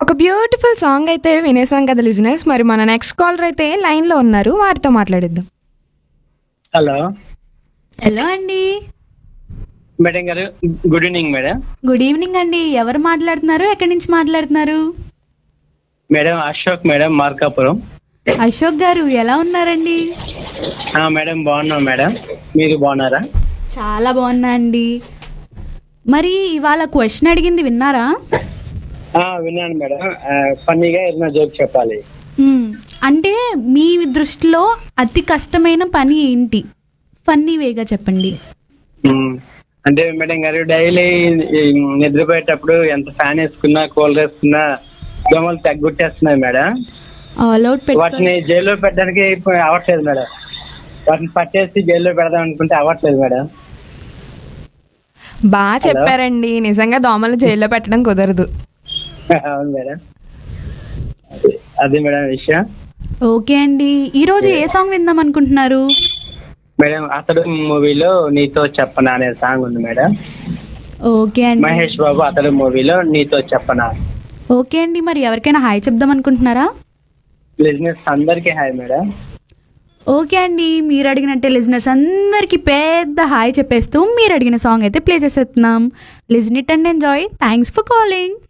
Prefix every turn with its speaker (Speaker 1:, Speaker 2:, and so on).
Speaker 1: ఒక beautiful song అయితే వినేసాం కదా లిజినెస్ మరి మన నెక్స్ట్ కాలర్ అయితే లైన్లో ఉన్నారు వారితో మాట్లాడిద్దాం
Speaker 2: హలో
Speaker 3: హలో అండి
Speaker 2: మేడం గారు good evening madam
Speaker 3: good evening అండి ఎవరు మాట్లాడుతున్నారు ఎక్కడి నుంచి మాట్లాడుతున్నారు
Speaker 2: మేడం అశోక్ మేడం మార్కాపురం
Speaker 3: అశోక్ గారు ఎలా ఉన్నారండి
Speaker 2: ఆ, మేడం బాగున్నాం మేడం మీరు బాగున్నారా
Speaker 3: చాలా బాగున్నా అండి మరి ఇవాళ క్వశ్చన్ అడిగింది విన్నారా
Speaker 2: ఆ, విన్నాను మేడం ఆ, ఫన్నీగా ఏదైనా జోక్ చెప్పాలి
Speaker 3: మ్మ్. అంటే మీ దృష్టిలో అతి కష్టమైన పని ఏంటి ఫన్నీ వేగా చెప్పండి
Speaker 2: ఉమ్, అంటే మేడం గారు డైలీ నిద్రపోయేటప్పుడు ఎంత ఫ్యాన్ వేసుకున్నా కూలర్ వేసుకున్నా దోమలు తగ్గొట్టేస్తున్నాయి మేడం
Speaker 3: ఆల్ అవుట్ పెట్టుకో
Speaker 2: వాటిని జైల్లో పెట్టడానికి ఇప్పుడు అవ్వట్లేదు మేడం వాటిని పట్టేసి జైల్లో పెడదాం అనుకుంటే అవ్వట్లేదు మేడం
Speaker 1: బాగా చెప్పారండి నిజంగా దోమలు జైల్లో పెట్టడం కుదరదు
Speaker 2: అవును మేడం అది- అది మేడం విషయం
Speaker 3: ఓకే అండి ఈరోజు ఏ సాంగ్ విందాం అనుకుంటున్నారు
Speaker 2: మేడం అతడు మూవీలో నీతో చెప్పనా అనే సాంగ్ ఉంది మేడం
Speaker 3: ఓకే అండి
Speaker 2: మహేష్ బాబు అతడు మూవీలో నీతో చెప్పనా
Speaker 3: ఓకే అండి మరి ఎవరికైనా హాయ్ చెప్దాం అనుకుంటున్నారా
Speaker 2: బిజినెస్ అందరికీ హాయ్ మేడం
Speaker 3: ఓకే అండి మీరు అడిగినట్టే లిజనర్స్ అందరికీ పెద్ద హాయ్ చెప్పేస్తూ మీరు అడిగిన సాంగ్ అయితే ప్లే చేసేస్తున్నాం listen it and enjoy thanks for calling